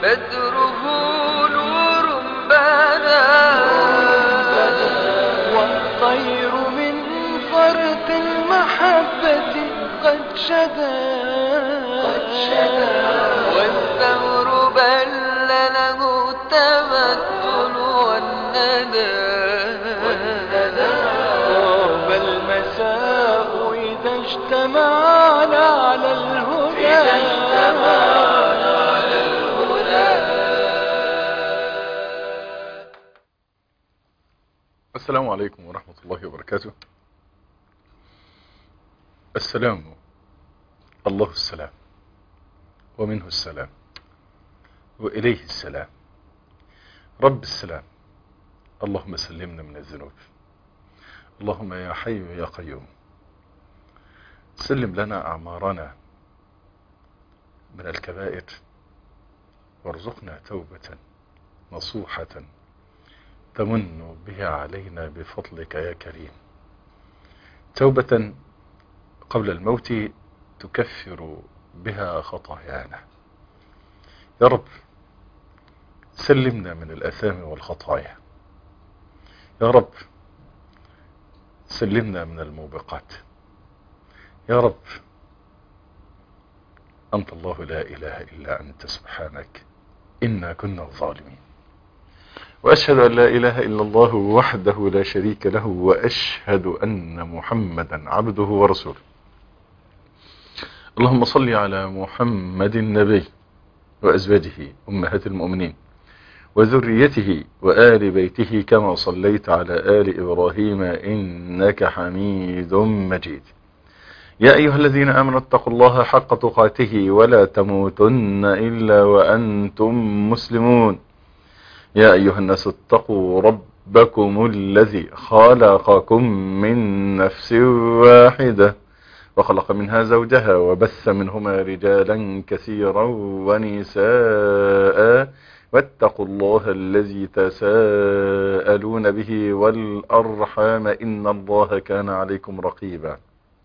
بدره نور بدا والطير من فرط المحبة قد شدا والثور بل له التمثل والندى طاب المساء إذا اجتمعنا على الهدى إذا اجتمعنا على السلام عليكم ورحمة الله وبركاته السلام الله السلام ومنه السلام وإليه السلام رب السلام اللهم سلمنا من الذنوب اللهم يا حي يا قيوم سلم لنا أعمارنا من الكبائر وارزقنا توبة نصوحة تمن بها علينا بفضلك يا كريم توبة قبل الموت تكفر بها خطايانا يا رب سلمنا من الأثام والخطايا يا رب سلمنا من الموبقات يا رب أنت الله لا إله إلا أنت سبحانك إنا كنا الظالمين وأشهد أن لا إله إلا الله وحده لا شريك له وأشهد أن محمدا عبده ورسوله اللهم صل على محمد النبي وأزواجه أمهات المؤمنين وذريته وآل بيته كما صليت على آل إبراهيم إنك حميد مجيد يا أيها الذين آمنوا اتقوا الله حق تقاته ولا تموتن إلا وأنتم مسلمون يا أيها الناس اتقوا ربكم الذي خلقكم من نفس واحدة وخلق منها زوجها وبث منهما رجالا كثيرا ونساء واتقوا الله الذي تساءلون به والأرحام إن الله كان عليكم رقيبا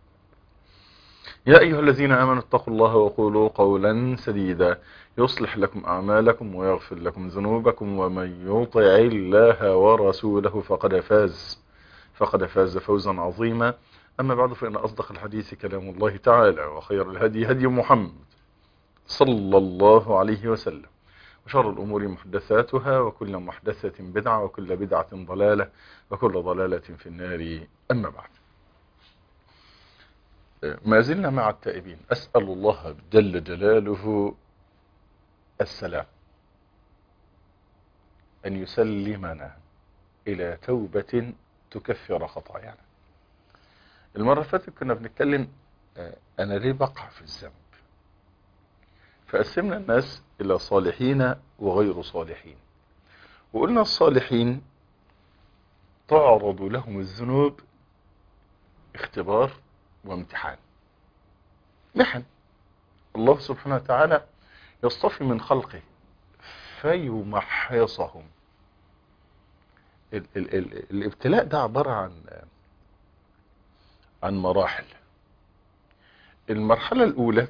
يا أيها الذين آمنوا اتقوا الله وقولوا قولا سديدا يصلح لكم أعمالكم ويغفر لكم ذنوبكم ومن يطع الله ورسوله فقد فاز فقد فاز فوزا عظيما أما بعد فإن أصدق الحديث كلام الله تعالى وخير الهدي هدي محمد صلى الله عليه وسلم وشر الأمور محدثاتها وكل محدثة بدعة وكل بدعة ضلالة وكل ضلالة في النار أما بعد ما زلنا مع التائبين أسأل الله جل جلاله السلام أن يسلمنا إلى توبة تكفر خطايانا المرة اللي فاتت كنا بنتكلم أنا ليه بقع في الذنب فقسمنا الناس إلى صالحين وغير صالحين وقلنا الصالحين تعرض لهم الذنوب اختبار وامتحان محن الله سبحانه وتعالى يصطفي من خلقه فيمحصهم ال ال ال الابتلاء ده عبارة عن عن مراحل المرحلة الأولى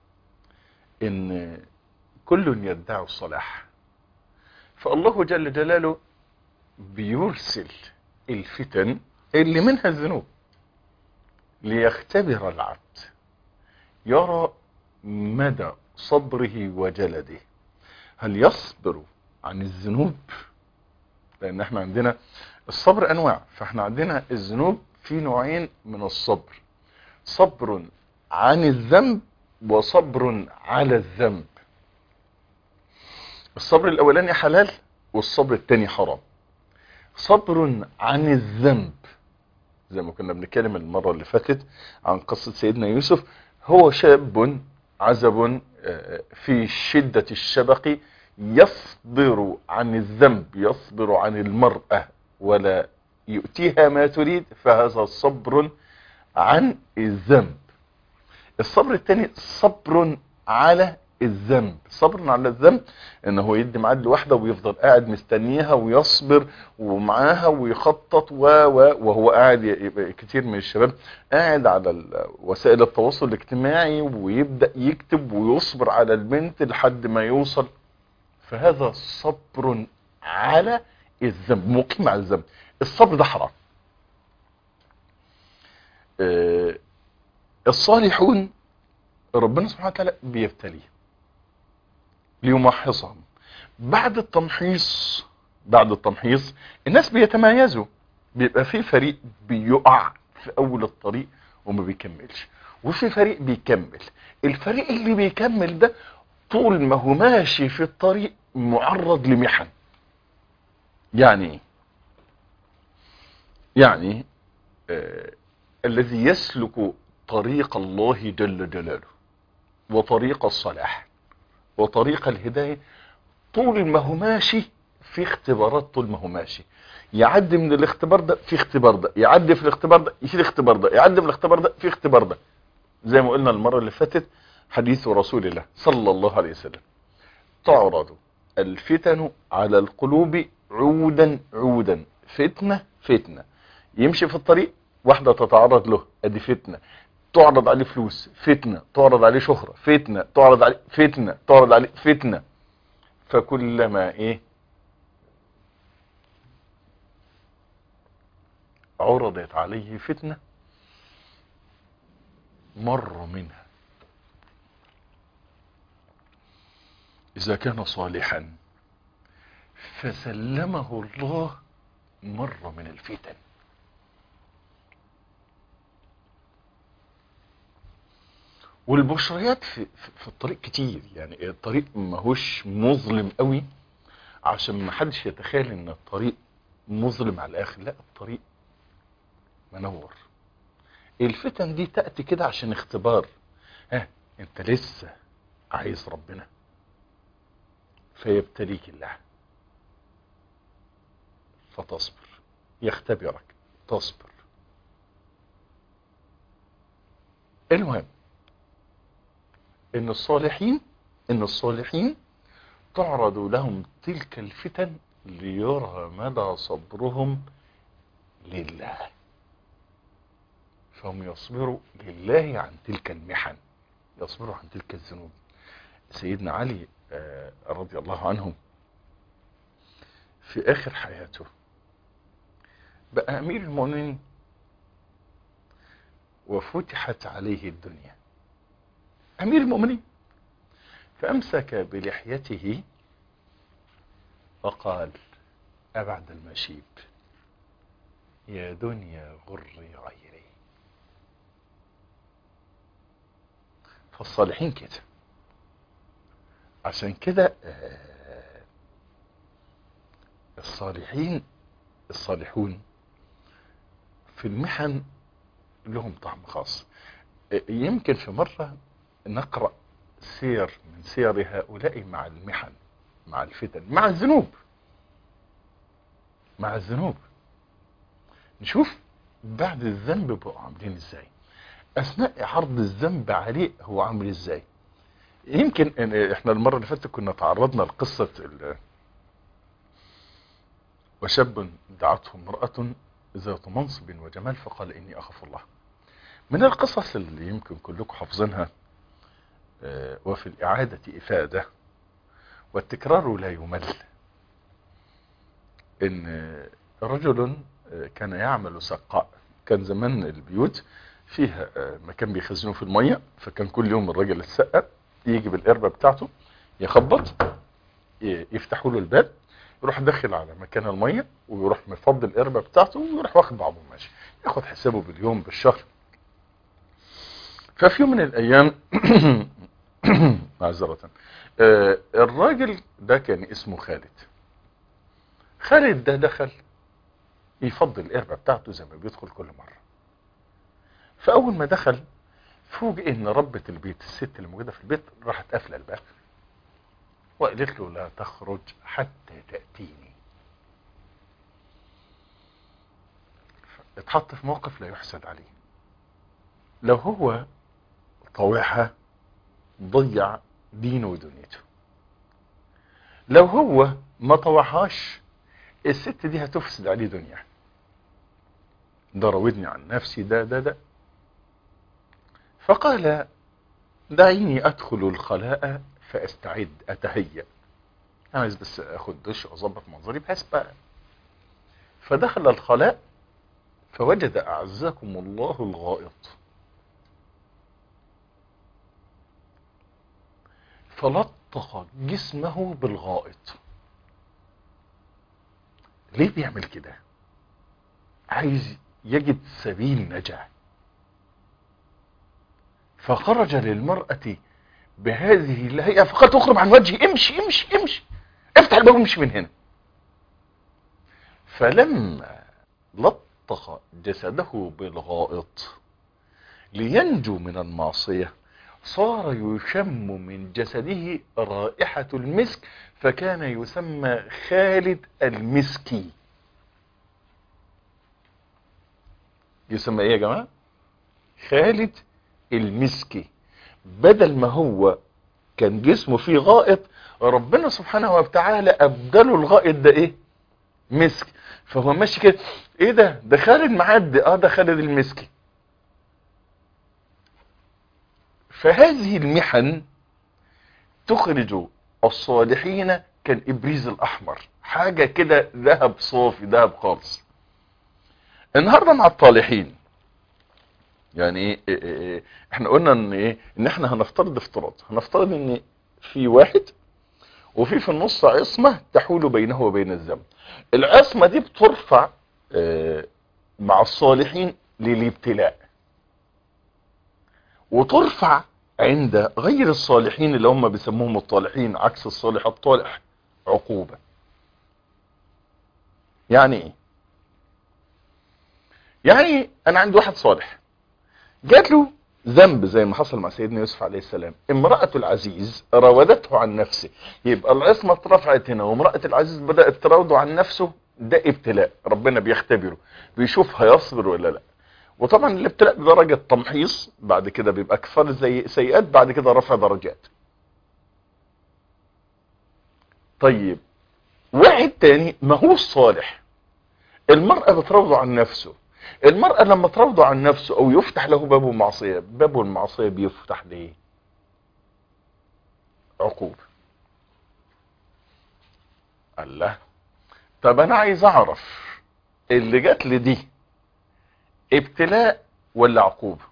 إن كل يدعي الصلاح فالله جل جلاله بيرسل الفتن اللي منها الذنوب ليختبر العبد يرى مدى صبره وجلده هل يصبر عن الذنوب لان احنا عندنا الصبر انواع فاحنا عندنا الذنوب في نوعين من الصبر صبر عن الذنب وصبر على الذنب الصبر الاولاني حلال والصبر الثاني حرام صبر عن الذنب زي ما كنا بنتكلم المرة اللي فاتت عن قصة سيدنا يوسف هو شاب عزب في شدة الشبق يصبر عن الذنب يصبر عن المرأة ولا يؤتيها ما تريد فهذا صبر عن الذنب الصبر الثاني صبر على الذنب صبر على الذنب ان هو يدي ميعاد لواحده ويفضل قاعد مستنيها ويصبر ومعاها ويخطط و و وهو قاعد ي- كتير من الشباب قاعد على ال- وسائل التواصل الاجتماعي ويبدا يكتب ويصبر على البنت لحد ما يوصل فهذا صبر على الذنب مقيم على الذنب الصبر ده حرام آه، الصالحون ربنا سبحانه وتعالى بيبتليه ليمحصهم بعد التمحيص بعد التمحيص الناس بيتميزوا بيبقى في فريق بيقع في اول الطريق وما بيكملش وفي فريق بيكمل الفريق اللي بيكمل ده طول ما هو ماشي في الطريق معرض لمحن يعني ايه يعني آه الذي يسلك طريق الله جل جلاله وطريق الصلاح وطريق الهداية طول ما هو ماشي في اختبارات طول ما هو ماشي يعدي من الاختبار ده في اختبار ده يعدي في الاختبار ده في الاختبار ده يعدي في الاختبار ده في اختبار ده زي ما قلنا المرة اللي فاتت حديث رسول الله صلى الله عليه وسلم تعرض الفتن على القلوب عودا عودا فتنة فتنة يمشي في الطريق واحدة تتعرض له ادي فتنة تعرض عليه فلوس فتنة تعرض عليه شهرة فتنة تعرض عليه فتنة تعرض عليه فتنة فكلما ايه عرضت عليه فتنة مر منها إذا كان صالحا فسلمه الله مر من الفتن والبشريات في, في, في الطريق كتير يعني الطريق ماهوش مظلم قوي عشان ما حدش يتخيل ان الطريق مظلم على الاخر لا الطريق منور الفتن دي تأتي كده عشان اختبار ها انت لسه عايز ربنا فيبتليك الله فتصبر يختبرك تصبر المهم ان الصالحين ان الصالحين تعرض لهم تلك الفتن ليرى مدى صبرهم لله فهم يصبروا لله عن تلك المحن يصبروا عن تلك الذنوب سيدنا علي آه، رضي الله عنه في اخر حياته بقى امير المؤمنين وفتحت عليه الدنيا امير المؤمنين فامسك بلحيته وقال ابعد المشيب يا دنيا غري غيري فالصالحين كده عشان كده آه، الصالحين الصالحون في المحن لهم طعم خاص آه، يمكن في مرة نقرأ سير من سير هؤلاء مع المحن مع الفتن مع الذنوب مع الذنوب نشوف بعد الذنب بقوا عاملين ازاي اثناء عرض الذنب عليه هو عامل ازاي يمكن إن احنا المرة اللي فاتت كنا تعرضنا لقصة ال- وشاب دعته امرأة ذات منصب وجمال فقال اني اخاف الله من القصص اللي يمكن كلكم حافظينها آه، وفي الإعادة إفادة والتكرار لا يمل إن رجل آه، كان يعمل سقاء كان زمان البيوت فيها آه، مكان بيخزنوا في المية فكان كل يوم الراجل السقا يجي بالقربة بتاعته يخبط ي- يفتحوا له الباب يروح داخل على مكان المية ويروح مفضي القربة بتاعته ويروح واخد بعضه وماشي ياخد حسابه باليوم بالشهر ففي يوم من الايام معذرة آه، الراجل ده كان اسمه خالد خالد ده دخل يفضي القربة بتاعته زي ما بيدخل كل مرة فاول ما دخل فوجئ ان ربة البيت الست اللي موجودة في البيت راحت قافله الباب وقالت له لا تخرج حتى تأتيني اتحط في موقف لا يحسد عليه لو هو طوعها ضيع دينه ودنيته لو هو ما طوعهاش الست دي هتفسد عليه دنياه ده راودني عن نفسي ده ده ده فقال دعيني ادخل الخلاء فاستعد اتهيأ انا عايز بس اخد دش واظبط منظري بحيث بقى فدخل الخلاء فوجد اعزكم الله الغائط فلطخ جسمه بالغائط ليه بيعمل كده عايز يجد سبيل نجاة فخرج للمرأة بهذه الهيئة فقالت اخرج عن وجهي امشي امشي امشي افتح الباب وامشي من هنا فلما لطخ جسده بالغائط لينجو من المعصية صار يشم من جسده رائحة المسك فكان يسمى خالد المسكي يسمى ايه يا جماعة خالد المسكي بدل ما هو كان جسمه فيه غائط ربنا سبحانه وتعالى ابدله الغائط ده ايه مسك فهو ماشي كده ايه ده ده خالد معدي اه ده خالد المسكي فهذه المحن تخرج الصالحين كالإبريز الأحمر حاجة كده ذهب صافي ذهب خالص النهاردة مع الطالحين يعني ايه إيه إيه احنا قلنا ان ايه ان احنا هنفترض افتراض هنفترض ان في واحد وفي في النص عصمة تحول بينه وبين الذنب العصمة دي بترفع اه مع الصالحين للابتلاء وترفع عند غير الصالحين اللي هم بيسموهم الطالحين عكس الصالح الطالح عقوبة يعني ايه يعني انا عندي واحد صالح جات له ذنب زي ما حصل مع سيدنا يوسف عليه السلام امرأة العزيز راودته عن نفسه يبقى العصمة اترفعت هنا وامرأة العزيز بدأت تراوده عن نفسه ده ابتلاء ربنا بيختبره بيشوف هيصبر ولا لا وطبعا الابتلاء بدرجة تمحيص بعد كده بيبقى كفار زي سيئات بعد كده رفع درجات طيب واحد تاني ما هو الصالح المرأة بتراوده عن نفسه المرأة لما تراوده عن نفسه او يفتح له باب المعصية باب المعصية بيفتح ليه عقوبة الله طب انا عايز اعرف اللي جات لي دي ابتلاء ولا عقوبة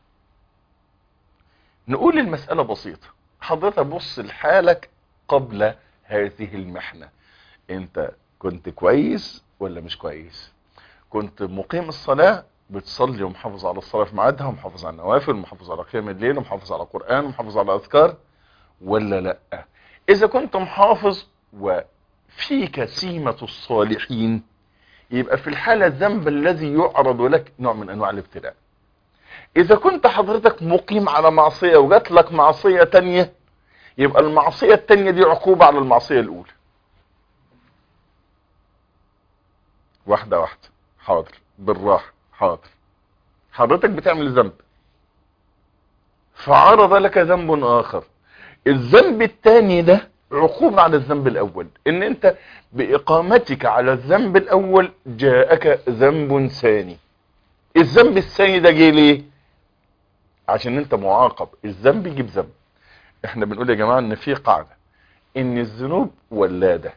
نقول المسألة بسيطة حضرتك بص لحالك قبل هذه المحنة انت كنت كويس ولا مش كويس كنت مقيم الصلاة بتصلي ومحافظ على الصلاة في ميعادها ومحافظ على النوافل ومحافظ على قيام الليل ومحافظ على القرآن ومحافظ على الأذكار ولا لا إذا كنت محافظ وفيك سيمة الصالحين يبقى في الحالة الذنب الذي يعرض لك نوع من أنواع الابتلاء إذا كنت حضرتك مقيم على معصية وجات لك معصية تانية يبقى المعصية التانية دي عقوبة على المعصية الأولى واحدة واحدة حاضر بالراحة حاضر حضرتك بتعمل ذنب فعرض لك ذنب آخر الذنب التاني ده عقوبة على الذنب الأول إن أنت بإقامتك على الذنب الأول جاءك ذنب ثاني الذنب الثاني ده جه ليه عشان أنت معاقب الذنب يجيب ذنب احنا بنقول يا جماعة ان في قاعدة ان الذنوب ولادة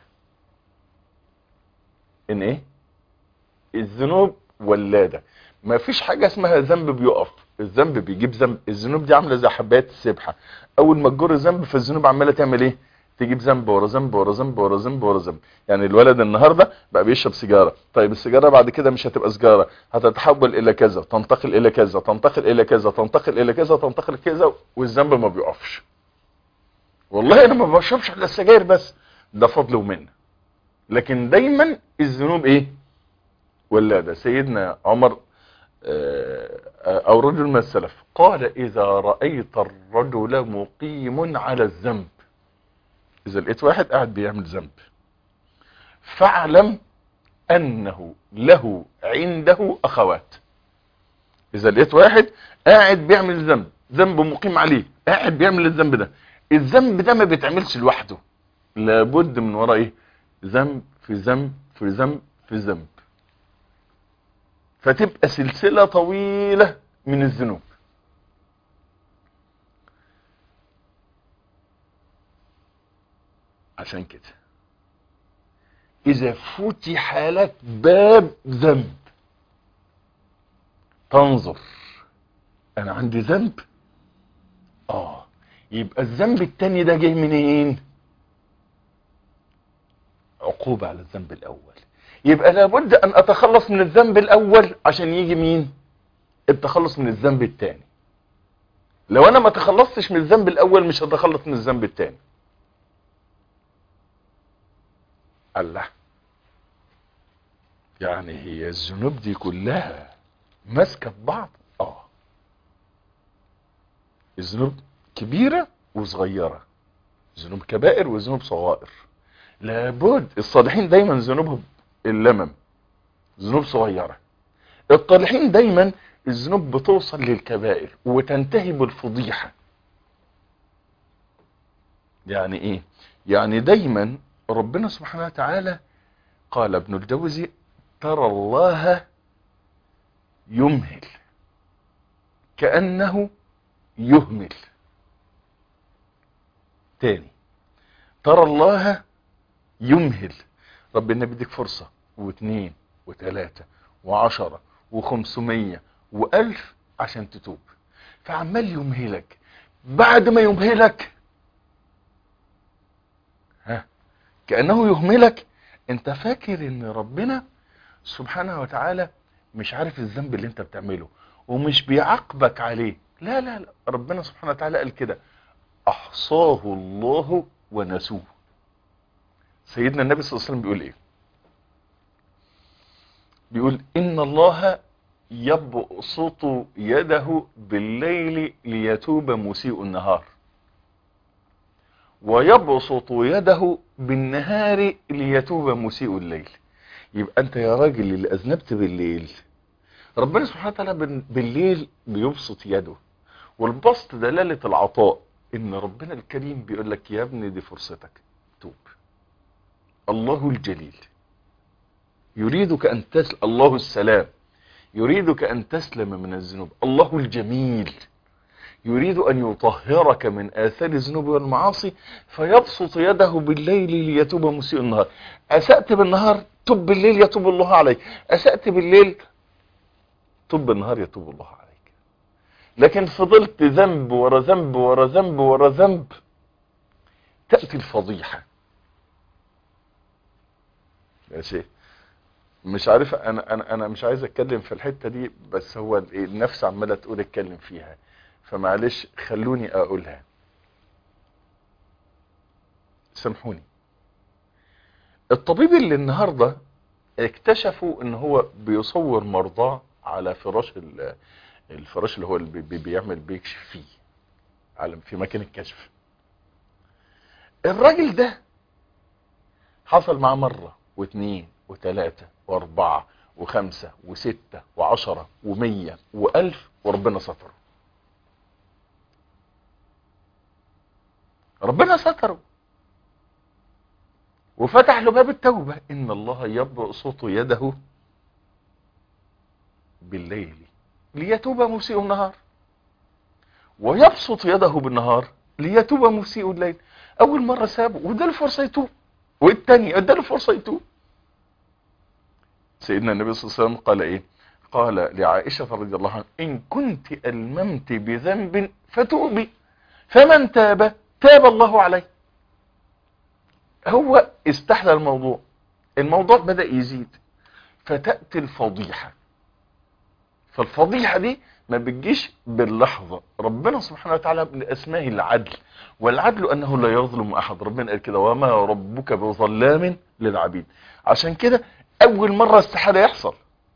ان ايه الذنوب ولادة ما فيش حاجة اسمها ذنب بيقف الذنب بيجيب ذنب الذنوب دي عاملة زي حبات السبحة اول ما تجر ذنب فالذنوب عمالة تعمل ايه تجيب ذنب ورا ذنب ورا ذنب ورا ذنب ورا ذنب يعني الولد النهاردة بقى بيشرب سيجارة طيب السيجارة بعد كده مش هتبقى سيجارة هتتحول الى كذا تنتقل الى كذا تنتقل الى كذا تنتقل الى كذا تنتقل كذا والذنب ما بيقفش والله انا ما بشربش الا السجاير بس ده فضل ومنه لكن دايما الذنوب ايه ولاده سيدنا عمر او رجل من السلف قال اذا رأيت الرجل مقيم على الذنب اذا لقيت واحد قاعد بيعمل ذنب فاعلم انه له عنده اخوات اذا لقيت واحد قاعد بيعمل ذنب ذنب مقيم عليه قاعد بيعمل الذنب ده الذنب ده ما بيتعملش لوحده لابد من وراه ايه ذنب في ذنب في ذنب في ذنب فتبقى سلسلة طويلة من الذنوب عشان كده اذا فتح لك باب ذنب تنظر انا عندي ذنب اه يبقى الذنب التاني ده جاي منين عقوبة على الذنب الاول يبقى لابد ان اتخلص من الذنب الاول عشان يجي مين التخلص من الذنب التاني لو انا ما تخلصتش من الذنب الاول مش هتخلص من الذنب التاني الله يعني هي الذنوب دي كلها ماسكه في بعض اه الذنوب كبيره وصغيره ذنوب كبائر وذنوب صغائر لابد الصالحين دايما ذنوبهم اللمم ذنوب صغيره الطالحين دايما الذنوب بتوصل للكبائر وتنتهي بالفضيحه يعني ايه يعني دايما ربنا سبحانه وتعالى قال ابن الجوزي ترى الله يمهل كأنه يهمل تاني ترى الله يمهل ربنا بيديك فرصة واثنين وثلاثة وعشرة وخمسمية وألف عشان تتوب فعمال يمهلك بعد ما يمهلك ها كأنه يهملك انت فاكر ان ربنا سبحانه وتعالى مش عارف الذنب اللي انت بتعمله ومش بيعاقبك عليه لا لا لا ربنا سبحانه وتعالى قال كده احصاه الله ونسوه سيدنا النبي صلى الله عليه وسلم بيقول ايه بيقول ان الله يبسط يده بالليل ليتوب مسيء النهار ويبسط يده بالنهار ليتوب مسيء الليل يبقى انت يا راجل اللي اذنبت بالليل ربنا سبحانه وتعالى بالليل بيبسط يده والبسط دلالة العطاء ان ربنا الكريم بيقول لك يا ابني دي فرصتك توب الله الجليل يريدك ان تسلم الله السلام يريدك ان تسلم من الذنوب الله الجميل يريد أن يطهرك من آثار الذنوب والمعاصي فيبسط يده بالليل ليتوب مسيء النهار أسأت بالنهار تب بالليل يتوب الله عليك أسأت بالليل تب بالنهار يتوب الله عليك لكن فضلت ذنب ورا ذنب ورا ذنب ورا ذنب تأتي الفضيحة ماشي مش عارف انا انا انا مش عايز اتكلم في الحته دي بس هو النفس عماله تقول اتكلم فيها فمعلش خلوني اقولها سامحوني الطبيب اللي النهاردة اكتشفوا ان هو بيصور مرضاه على فراش الفراش اللي هو اللي بي بيعمل بيكشف فيه على في مكان الكشف الراجل ده حصل معاه مرة واثنين وثلاثة واربعة وخمسة وستة وعشرة ومية والف وربنا ستره ربنا ستره وفتح له باب التوبة ان الله يبسط يده بالليل ليتوب مسيء النهار ويبسط يده بالنهار ليتوب مسيء الليل اول مرة سابه وده الفرصة يتوب والتاني ادى له فرصة يتوب سيدنا النبي صلى الله عليه وسلم قال ايه قال لعائشة رضي الله عنها ان كنت الممت بذنب فتوبي فمن تاب تاب الله عليه هو استحلى الموضوع الموضوع بدأ يزيد فتأتي الفضيحة فالفضيحة دي ما بتجيش باللحظة ربنا سبحانه وتعالى من اسمائه العدل والعدل انه لا يظلم احد ربنا قال كده وما ربك بظلام للعبيد عشان كده اول مرة استحالة يحصل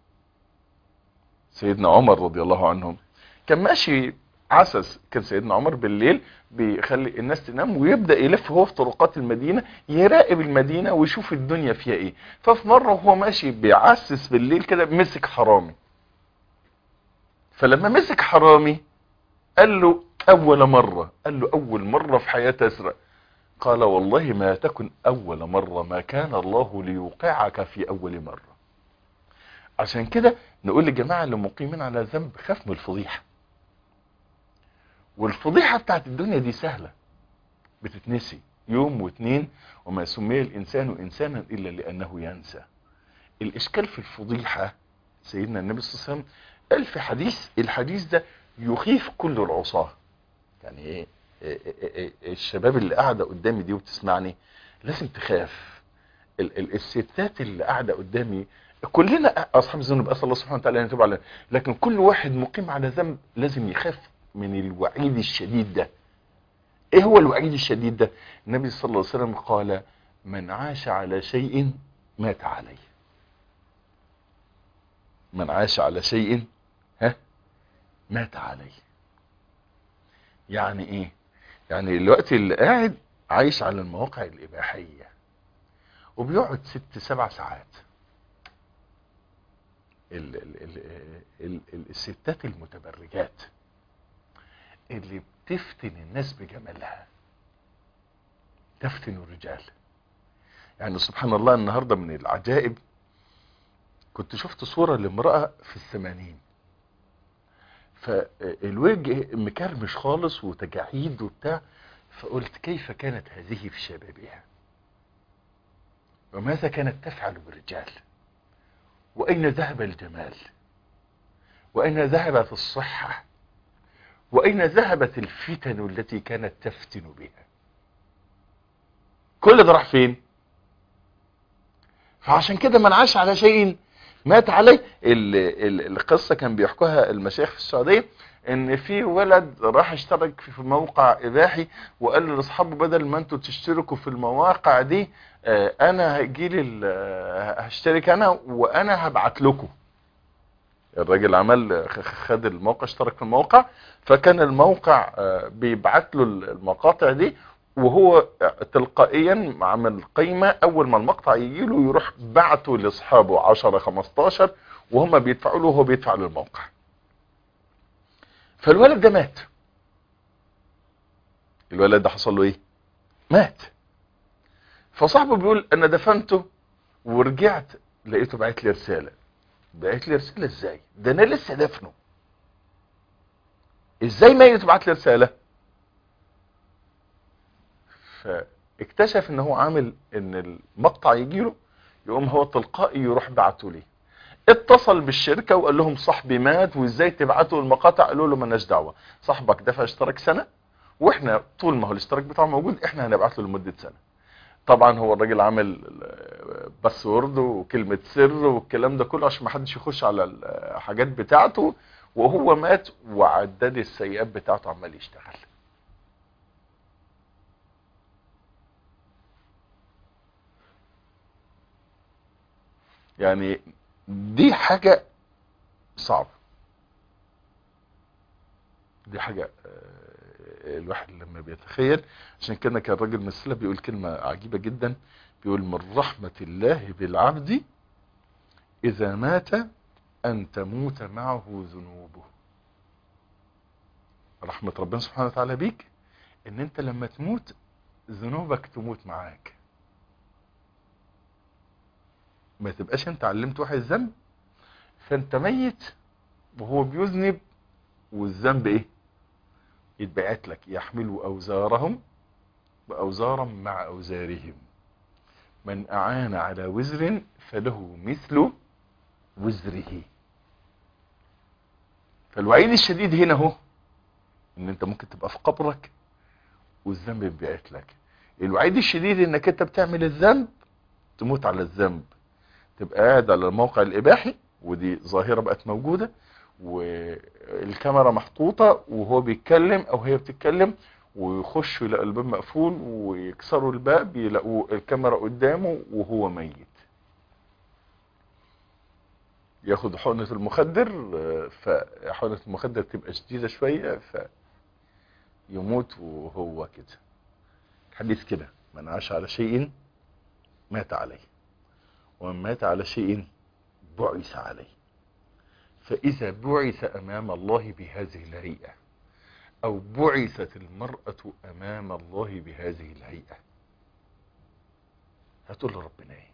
سيدنا عمر رضي الله عنهم كان ماشي عسس كان سيدنا عمر بالليل بيخلي الناس تنام ويبدأ يلف هو في طرقات المدينة يراقب المدينة ويشوف الدنيا فيها ايه ففي مرة وهو ماشي بيعسس بالليل كده مسك حرامي فلما مسك حرامي قال له اول مرة قال له اول مرة في حياتي اسرق قال والله ما تكن اول مرة ما كان الله ليوقعك في اول مرة عشان كده نقول للجماعة اللي مقيمين على ذنب خاف من الفضيحة والفضيحة بتاعت الدنيا دي سهلة بتتنسي يوم واثنين وما سمي الإنسان إنسانا إلا لأنه ينسى الإشكال في الفضيحة سيدنا النبي صلى الله عليه وسلم قال في حديث الحديث ده يخيف كل العصاة يعني ايه إيه إيه إيه الشباب اللي قاعدة قدامي دي وتسمعني لازم تخاف ال- ال- الستات اللي قاعدة قدامي كلنا اصحاب الذنوب اسال الله سبحانه وتعالى ان يتوب علينا لكن كل واحد مقيم على ذنب لازم يخاف من الوعيد الشديد ده ايه هو الوعيد الشديد ده النبي صلى الله عليه وسلم قال من عاش على شيء مات عليه من عاش على شيء ها مات عليه يعني ايه يعني الوقت اللي قاعد عايش على المواقع الاباحيه وبيقعد ست سبع ساعات ال ال ال ال ال الستات المتبرجات اللي بتفتن الناس بجمالها تفتن الرجال يعني سبحان الله النهاردة من العجائب كنت شفت صورة لامرأة في الثمانين فالوجه مكرمش خالص وتجاعيد وبتاع فقلت كيف كانت هذه في شبابها وماذا كانت تفعل بالرجال وأين ذهب الجمال وأين ذهبت الصحة وأين ذهبت الفتن التي كانت تفتن بها كل ده راح فين فعشان كده من عاش على شيء مات عليه ال- ال- القصة كان بيحكوها المشايخ في السعودية ان في ولد راح اشترك في موقع اباحي وقال لاصحابه بدل ما انتوا تشتركوا في المواقع دي آه، انا هجيلي ال- آه، هشترك انا وانا هبعت لكم الراجل عمل خ- خد الموقع اشترك في الموقع فكان الموقع آه، بيبعت له المقاطع دي وهو تلقائيا عمل قيمة اول ما المقطع يجي له يروح بعته لاصحابه 10 15 وهم بيدفعوا له وهو بيدفع للموقع فالولد ده مات الولد ده حصل له ايه مات فصاحبه بيقول انا دفنته ورجعت لقيته بعت لي رساله بعت لي رساله ازاي ده انا لسه دفنه ازاي ميت بعت لي رساله فاكتشف ان هو عامل ان المقطع يجي له يقوم هو تلقائي يروح بعته لي اتصل بالشركه وقال لهم صاحبي مات وازاي تبعتوا المقاطع قالوا له مالناش دعوه صاحبك دفع اشتراك سنه واحنا طول ما هو الاشتراك بتاعه موجود احنا هنبعت له لمده سنه طبعا هو الراجل عامل باسورد وكلمه سر والكلام ده كله عشان ما حدش يخش على الحاجات بتاعته وهو مات وعداد السيئات بتاعته عمال يشتغل يعني دي حاجة صعبة دي حاجة آه، الواحد لما بيتخيل عشان كده كان الراجل من السلف بيقول كلمة عجيبة جدا بيقول من رحمة الله بالعبد إذا مات أن تموت معه ذنوبه رحمة ربنا سبحانه وتعالى بيك إن أنت لما تموت ذنوبك تموت معاك ما تبقاش انت علمت واحد ذنب فانت ميت وهو بيذنب والذنب ايه يتبعت لك يحملوا اوزارهم واوزارا مع اوزارهم من اعان على وزر فله مثل وزره فالوعيد الشديد هنا هو ان انت ممكن تبقى في قبرك والذنب يتبعت لك الوعيد الشديد انك انت بتعمل الذنب تموت على الذنب تبقى قاعد على الموقع الاباحي ودي ظاهرة بقت موجودة والكاميرا محطوطة وهو بيتكلم او هي بتتكلم ويخشوا يلاقوا الباب مقفول ويكسروا الباب يلاقوا الكاميرا قدامه وهو ميت ياخد حقنة المخدر فحقنة المخدر تبقى شديدة شوية فيموت وهو كده حديث كده من عاش على شيء مات عليه ومن مات على شيء بعث عليه فإذا بعث أمام الله بهذه الهيئة أو بعثت المرأة أمام الله بهذه الهيئة هتقول لربنا ايه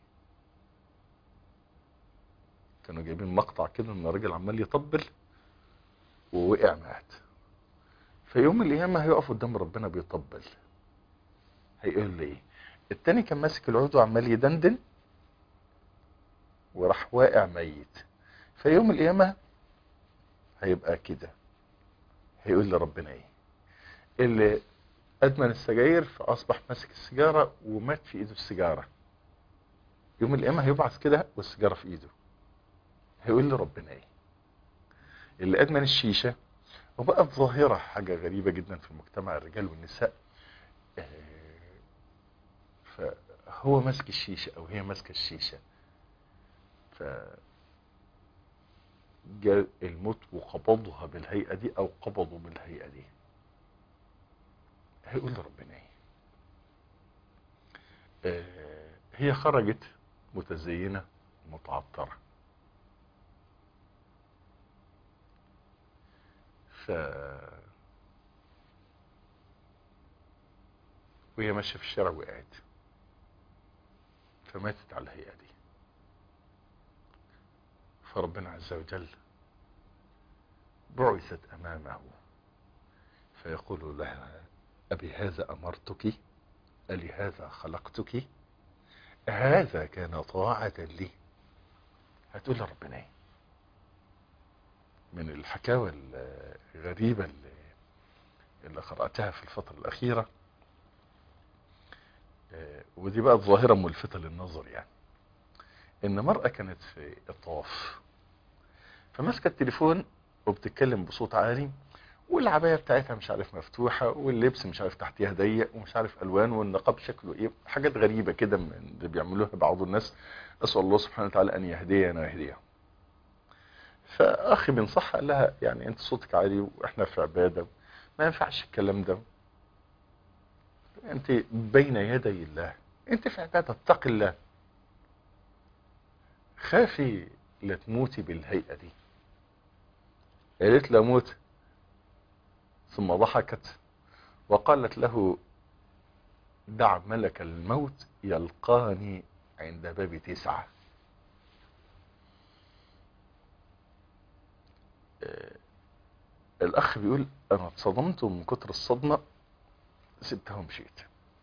كانوا جايبين مقطع كده ان راجل عمال يطبل ووقع مات في يوم القيامة هيقف قدام ربنا بيطبل هيقول لي ايه التاني كان ماسك العود وعمال يدندن وراح واقع ميت فيوم القيامة هيبقى كده هيقول لربنا ايه اللي ادمن السجاير فاصبح ماسك السيجارة ومات في ايده السيجارة يوم القيامة هيبعث كده والسيجارة في ايده هيقول لربنا ايه اللي ادمن الشيشة وبقت ظاهرة حاجة غريبة جدا في المجتمع الرجال والنساء آه، فهو ماسك الشيشة او هي ماسكة الشيشة ف جاء الموت وقبضها بالهيئة دي او قبضوا بالهيئة دي هيقول لربنا ايه آه، هي خرجت متزينة متعطرة ف وهي ماشية في الشارع وقعت فماتت على الهيئة دي فربنا عز وجل بعثت أمامه فيقول لها أبي هذا أمرتك ألهذا خلقتك هذا كان طاعة لي هتقول لربنا ايه من الحكاوى الغريبة اللي, اللي قرأتها في الفترة الأخيرة آه، ودي بقى ظاهرة ملفتة للنظر يعني ان مرأة كانت في الطواف فماسكة التليفون وبتتكلم بصوت عالي والعباية بتاعتها مش عارف مفتوحة واللبس مش عارف تحتيها ضيق ومش عارف الوان والنقاب شكله ايه حاجات غريبة كده من اللي بيعملوها بعض الناس اسأل الله سبحانه وتعالى ان يهدينا ويهديها فاخي بنصح قال لها يعني انت صوتك عالي واحنا في عبادة ما ينفعش الكلام ده انت بين يدي الله انت في عبادة اتق الله خافي لا تموتي بالهيئة دي قالت لا موت ثم ضحكت وقالت له دع ملك الموت يلقاني عند باب تسعة آه، الأخ بيقول أنا اتصدمت من كتر الصدمة سبتها ومشيت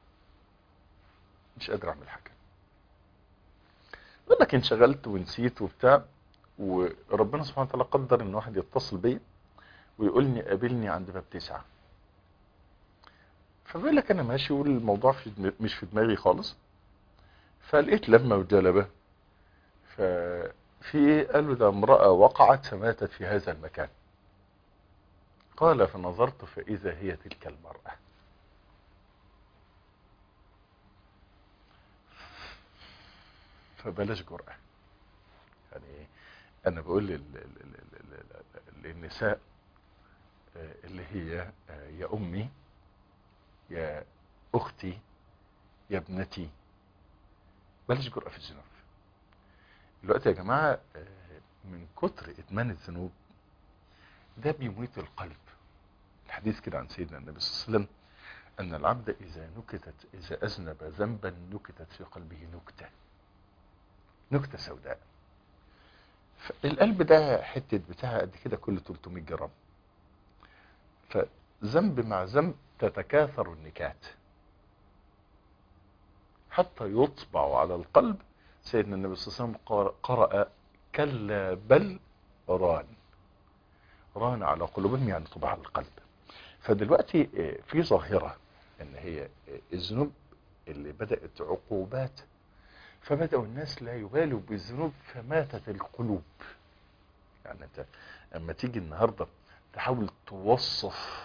مش قادر أعمل حاجة يقول لك انشغلت ونسيت وبتاع وربنا سبحانه وتعالى قدر ان واحد يتصل بيا ويقول لي قابلني عند باب تسعة فبيقول لك انا ماشي والموضوع في دم- مش في دماغي خالص فلقيت لما وجلبة ففي ايه قال له ده امرأة وقعت فماتت في هذا المكان قال فنظرت فإذا هي تلك المرأة فبلاش جرأة يعني انا بقول لل- لل- لل- لل- للنساء آه، اللي هي آه، يا امي يا اختي يا ابنتي بلاش جرأة في الذنوب دلوقتي يا جماعة آه، من كتر ادمان الذنوب ده بيميت القلب الحديث كده عن سيدنا النبي صلى الله عليه وسلم ان العبد اذا نكتت اذا اذنب ذنبا نكتت في قلبه نكته نكته سوداء القلب ده حتة بتاعها قد كده كل 300 جرام فذنب مع ذنب تتكاثر النكات حتى يطبع على القلب سيدنا النبي صلى الله عليه وسلم قر- قرأ كلا بل ران ران على قلوبهم يعني طبع على القلب فدلوقتي آه، في ظاهرة ان هي آه، الذنوب اللي بدأت عقوبات فبدأوا الناس لا يبالوا بالذنوب فماتت القلوب يعني انت اما تيجي النهاردة تحاول توصف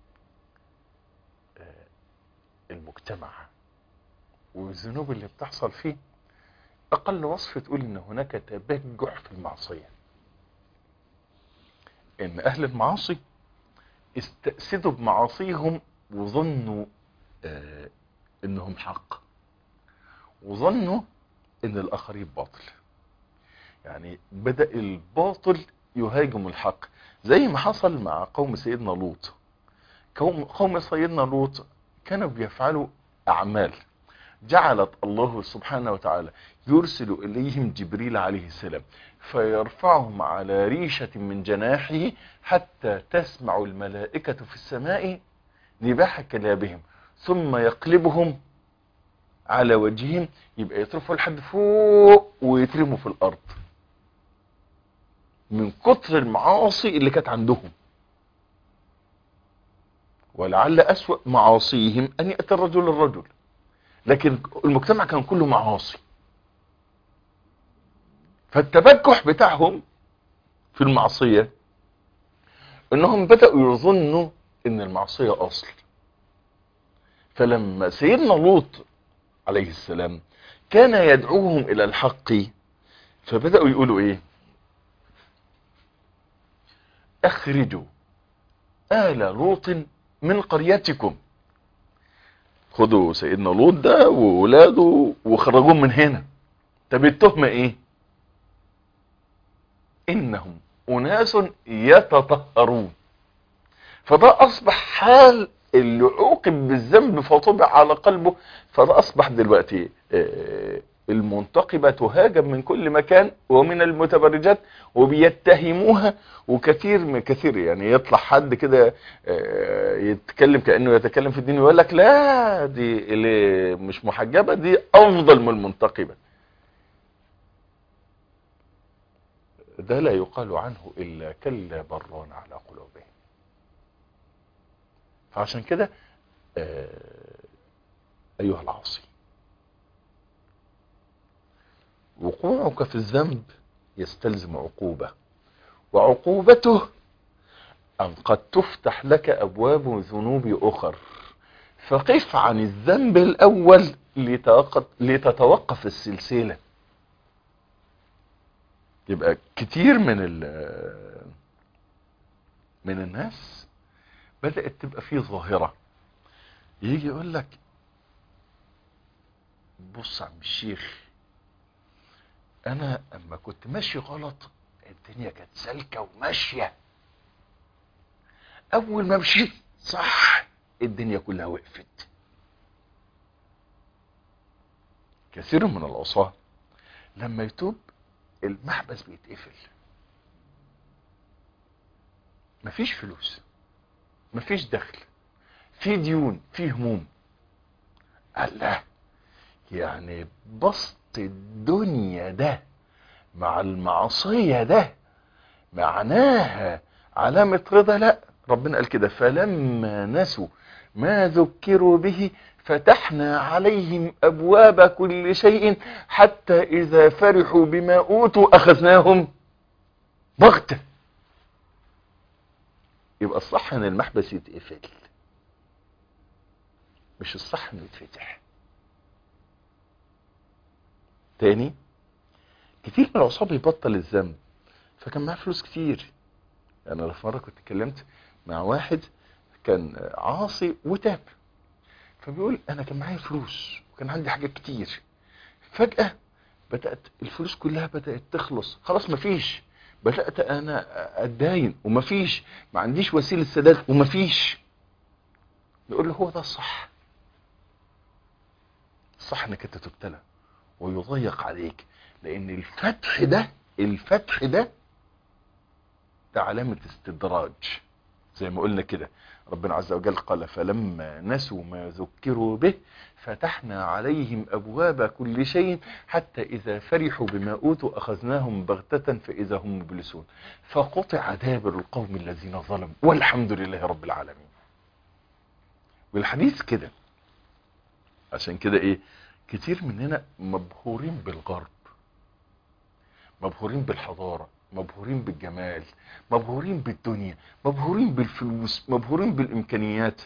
آه، المجتمع والذنوب اللي بتحصل فيه اقل وصف تقول ان هناك تبجح في المعصية ان اهل المعاصي استأسدوا بمعاصيهم وظنوا آه انهم حق وظنوا ان الاخرين باطل يعني بدأ الباطل يهاجم الحق زي ما حصل مع قوم سيدنا لوط قوم قوم سيدنا لوط كانوا بيفعلوا اعمال جعلت الله سبحانه وتعالى يرسل اليهم جبريل عليه السلام فيرفعهم على ريشة من جناحه حتى تسمع الملائكة في السماء نباح كلابهم ثم يقلبهم على وجههم يبقى يترفعوا لحد فوق ويترموا في الارض من كتر المعاصي اللي كانت عندهم ولعل أسوأ معاصيهم أن يأتي الرجل الرجل لكن المجتمع كان كله معاصي فالتبجح بتاعهم في المعصية انهم بدأوا يظنوا ان المعصية اصل فلما سيدنا لوط عليه السلام كان يدعوهم الى الحق فبدأوا يقولوا ايه اخرجوا آل لوط من قريتكم خدوا سيدنا لوط ده وولاده وخرجوهم من هنا طب التهمة ايه انهم اناس يتطهرون فده اصبح حال اللي عوقب بالذنب فطبع على قلبه فده اصبح دلوقتي آه، المنتقبة تهاجم من كل مكان ومن المتبرجات وبيتهموها وكثير من كثير يعني يطلع حد كده آه، يتكلم كأنه يتكلم في الدين ويقول لك لا دي اللي مش محجبة دي افضل من المنتقبة ده لا يقال عنه الا كلا بران على قلوبهم فعشان كده آه، ايها العاصي وقوعك في الذنب يستلزم عقوبة وعقوبته أن قد تفتح لك أبواب ذنوب أخر فقف عن الذنب الأول لتوقف, لتتوقف السلسلة يبقى كتير من ال- من الناس بدأت تبقى فيه ظاهرة يجي يقول لك بص يا عم الشيخ انا اما كنت ماشي غلط الدنيا كانت سالكه وماشيه اول ما مشيت صح الدنيا كلها وقفت كثير من العصاة لما يتوب المحبس بيتقفل مفيش فلوس مفيش دخل في ديون في هموم الله يعني بسط الدنيا ده مع المعصية ده معناها علامة رضا لا ربنا قال كده فلما نسوا ما ذكروا به فتحنا عليهم أبواب كل شيء حتى إذا فرحوا بما أوتوا أخذناهم بغتة يبقى الصح ان المحبس يتقفل مش الصح انه يتفتح تاني كتير من العصاب يبطل الذنب فكان معاه فلوس كتير يعني انا في مره كنت اتكلمت مع واحد كان عاصي وتاب فبيقول انا كان معايا فلوس وكان عندي حاجات كتير فجاه بدات الفلوس كلها بدات تخلص خلاص مفيش بدات انا اتداين ومفيش ما عنديش وسيله سداد ومفيش نقول له هو ده الصح الصح انك انت تبتلى ويضيق عليك لان الفتح ده الفتح ده ده علامة استدراج زي ما قلنا كده ربنا عز وجل قال فلما نسوا ما ذكروا به فتحنا عليهم أبواب كل شيء حتى إذا فرحوا بما أوتوا أخذناهم بغتة فإذا هم مبلسون فقطع دابر القوم الذين ظلموا والحمد لله رب العالمين والحديث كده عشان كده ايه كتير مننا مبهورين بالغرب مبهورين بالحضارة مبهورين بالجمال مبهورين بالدنيا مبهورين بالفلوس مبهورين بالامكانيات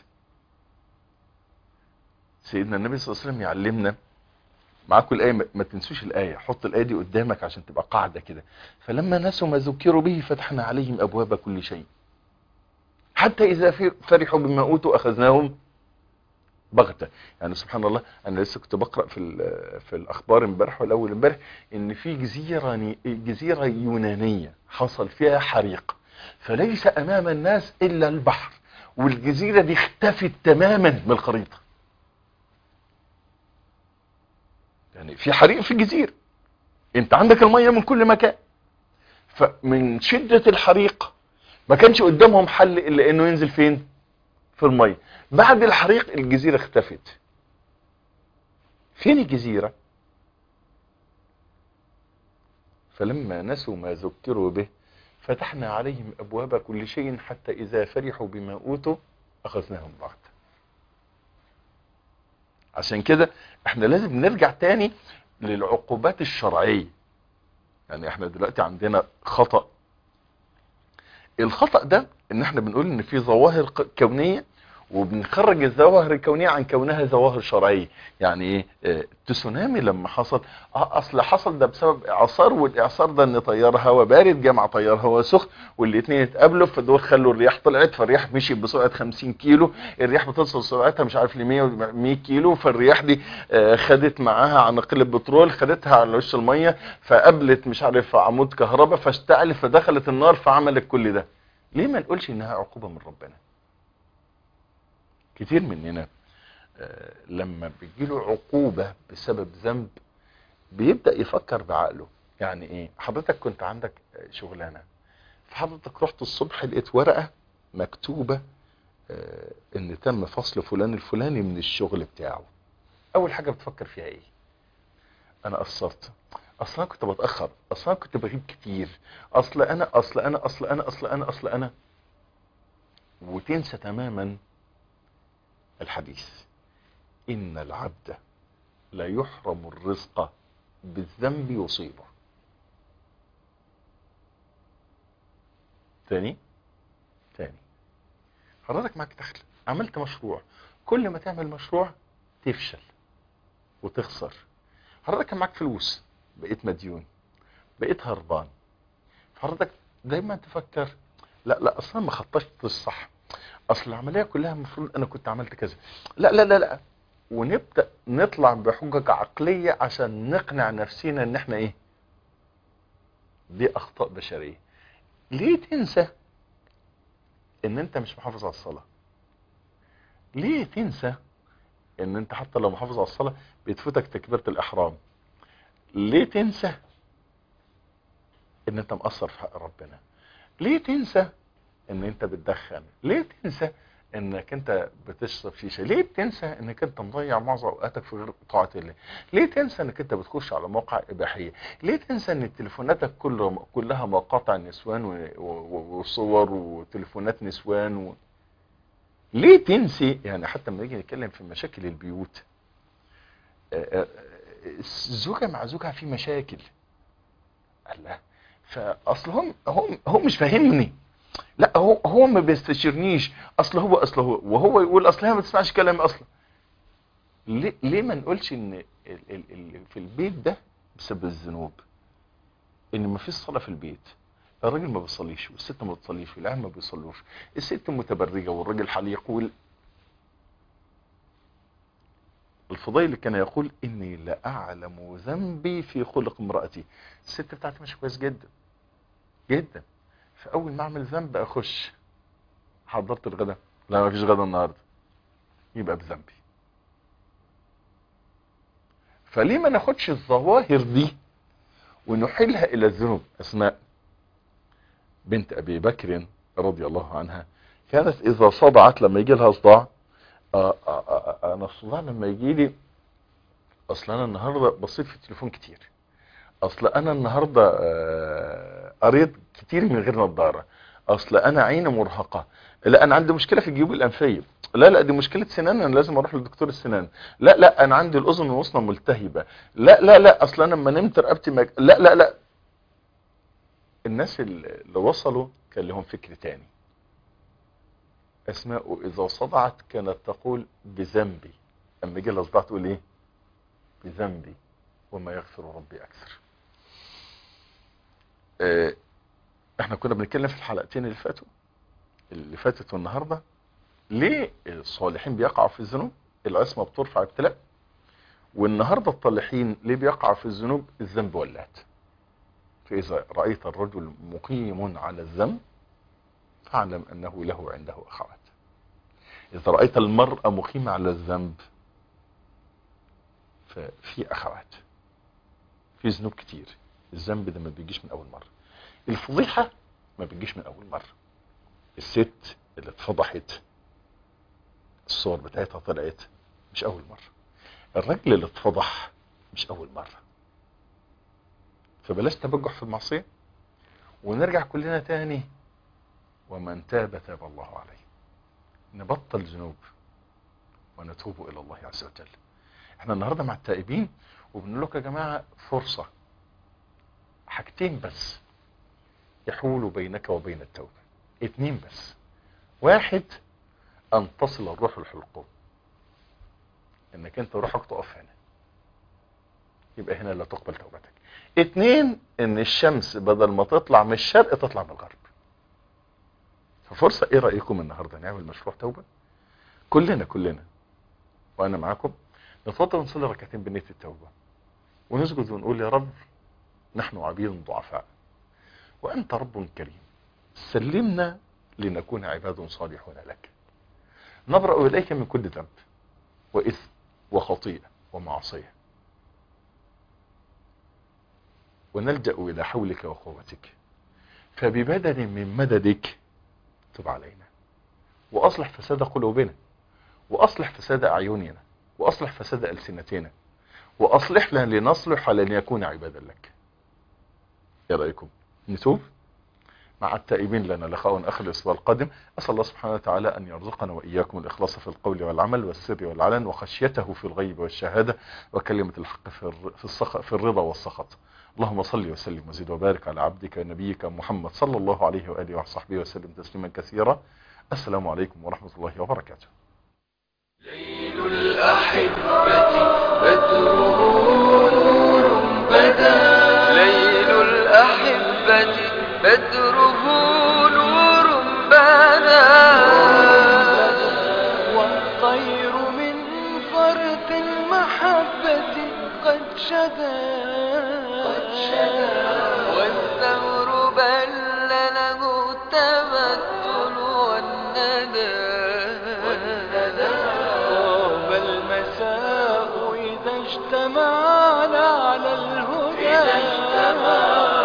سيدنا النبي صلى الله عليه وسلم يعلمنا معاكم الآية ما- ما تنسوش الآية حط الآية دي قدامك عشان تبقى قاعدة كده فلما نسوا ما ذكروا به فتحنا عليهم أبواب كل شيء حتى إذا في- فرحوا بما أوتوا أخذناهم بغتة يعني سبحان الله انا لسه كنت بقرا في ال- في الاخبار امبارح والاول امبارح ان في جزيره ني- جزيره يونانيه حصل فيها حريق فليس امام الناس الا البحر والجزيره دي اختفت تماما من الخريطه يعني في حريق في الجزيره انت عندك الميه من كل مكان فمن شده الحريق ما كانش قدامهم حل الا انه ينزل فين في الميه بعد الحريق الجزيرة اختفت فين الجزيرة فلما نسوا ما ذكروا به فتحنا عليهم أبواب كل شيء حتى إذا فرحوا بما أوتوا أخذناهم بغتة عشان كده احنا لازم نرجع تاني للعقوبات الشرعية يعني احنا دلوقتي عندنا خطأ الخطأ ده ان احنا بنقول ان في ظواهر ق- كونية وبنخرج الظواهر الكونية عن كونها ظواهر شرعية يعني ايه اه، التسونامي لما حصل اه اصل حصل ده بسبب اعصار والاعصار ده ان طيار هواء بارد جمع طيار هواء سخن والاثنين اتقابلوا فدول خلوا الرياح طلعت فالرياح مشي بسرعة 50 كيلو الرياح بتصل سرعتها مش عارف ل 100 100 كيلو فالرياح دي اه، خدت معاها عناقيل البترول خدتها على وش المية فقابلت مش عارف عمود كهرباء فاشتعلت فدخلت النار فعملت كل ده ليه ما نقولش انها عقوبة من ربنا كتير مننا آه، لما بيجيله عقوبة بسبب ذنب بيبدأ يفكر بعقله يعني ايه حضرتك كنت عندك آه، شغلانة فحضرتك رحت الصبح لقيت ورقة مكتوبة آه، ان تم فصل فلان الفلاني من الشغل بتاعه اول حاجة بتفكر فيها ايه انا قصرت اصلا كنت بتاخر اصلا كنت بغيب كتير اصل انا اصل انا اصل انا اصل انا اصل انا وتنسى تماما الحديث ان العبد لا يحرم الرزق بالذنب يصيبه تاني تاني حضرتك معاك دخل عملت مشروع كل ما تعمل مشروع تفشل وتخسر حضرتك كان معاك فلوس بقيت مديون بقيت هربان حضرتك دايما تفكر لا لا اصلا ما خططتش الصح اصل العمليه كلها المفروض انا كنت عملت كذا لا لا لا لا ونبدا نطلع بحجج عقليه عشان نقنع نفسينا ان احنا ايه دي اخطاء بشريه ليه تنسى ان انت مش محافظ على الصلاه ليه تنسى ان انت حتى لو محافظ على الصلاه بتفوتك تكبيره الاحرام ليه تنسى ان انت مقصر في حق ربنا ليه تنسى ان انت بتدخن ليه تنسى انك انت بتشرب شيشه ليه تنسى انك انت مضيع معظم اوقاتك في غير طاعه الله ليه تنسى انك انت بتخش على مواقع اباحيه ليه تنسى ان تليفوناتك كل كلها مقاطع نسوان و- و- وصور وتليفونات نسوان و... ليه تنسي يعني حتى لما نيجي نتكلم في مشاكل البيوت آه، آه، الزوجه مع زوجها في مشاكل الله فاصل هم هم هو مش فاهمني لا هو هو ما بيستشيرنيش اصل هو اصل هو وهو يقول اصل هي ما تسمعش كلامي اصلا ليه ليه ما نقولش ان ال ال ال في البيت ده بسبب الذنوب ان ما فيش صلاه في البيت الراجل ما بيصليش والست ما بتصليش والعيال ما بيصلوش الست متبرجه والراجل حليق وال... الفضيل كان يقول اني لاعلم ذنبي في خلق امرأتي الست بتاعتي مش كويس جدا جدا فاول ما اعمل ذنب اخش حضرت الغداء لا ما فيش غدا النهارده يبقى بذنبي فليه ما ناخدش الظواهر دي ونحيلها الى الذنوب اسماء بنت ابي بكر رضي الله عنها كانت اذا صدعت لما يجي لها صداع آه، آه، آه، انا الصداع لما يجي لي اصل انا النهارده بصيت في التليفون كتير اصل انا النهارده آه، قريت كتير من غير نظاره اصل انا عيني مرهقه لا انا عندي مشكله في الجيوب الانفيه لا لا دي مشكله سنان انا لازم اروح لدكتور السنان لا لا انا عندي الاذن الوسطى ملتهبه لا لا لا اصل انا لما نمت رقبتي مج... لا لا لا الناس اللي وصلوا كان لهم فكر تاني اسماء اذا صدعت كانت تقول بذنبي اما يجي لها صداع تقول ايه بذنبي وما يغفر ربي اكثر آه، احنا كنا بنتكلم في الحلقتين اللي فاتوا اللي فاتت والنهارده ليه الصالحين بيقعوا في الذنوب العصمه بترفع ابتلاء والنهارده الطالحين ليه بيقعوا في الذنوب الذنب ولات فاذا رايت الرجل مقيم على الذنب فاعلم انه له عنده اخوات اذا رايت المراه مقيمه على الذنب ففي اخوات في ذنوب كتير الذنب ده ما بيجيش من اول مره الفضيحه ما بتجيش من اول مره الست اللي اتفضحت الصور بتاعتها طلعت مش اول مره الراجل اللي اتفضح مش اول مرة فبلاش تبجح في المعصية ونرجع كلنا تاني ومن تاب تاب الله عليه نبطل ذنوب ونتوب الى الله عز وجل احنا النهاردة مع التائبين وبنقول لكم يا جماعة فرصة حاجتين بس يحول بينك وبين التوبة اتنين بس واحد ان تصل الروح الحلقوم انك انت روحك تقف هنا يبقى هنا لا تقبل توبتك اتنين ان الشمس بدل ما تطلع من الشرق تطلع من الغرب ففرصة ايه رأيكم النهاردة نعمل مشروع توبة كلنا كلنا وانا معاكم نتفضل نصلي ركعتين بنية التوبة ونسجد ونقول يا رب نحن عبيد ضعفاء وانت رب كريم سلمنا لنكون عباد صالحون لك نبرأ إليك من كل ذنب وإثم وخطيئة ومعصية ونلجأ إلى حولك وقوتك فببدل من مددك تب علينا وأصلح فساد قلوبنا وأصلح فساد أعيننا وأصلح فساد ألسنتنا وأصلحنا لنصلح لن يكون عبادا لك يا رأيكم نتوب مع التائبين لنا لقاء آخر الأسبوع القادم أسأل الله سبحانه وتعالى أن يرزقنا وإياكم الإخلاص في القول والعمل والسر والعلن وخشيته في الغيب والشهادة وكلمة الحق في الر- في, السخ... في الرضا والسخط اللهم صل وسلم وزد وبارك على عبدك ونبيك محمد صلى الله عليه وآله وصحبه وسلم تسليما كثيرا السلام عليكم ورحمة الله وبركاته ليل الأحبة بدره نور بدا ليل الأحبة بدره نور بدا والطير من فرط المحبة قد شدا والثمر بل له التمثل والندى طاب المساء إذا اجتمعنا على الهدى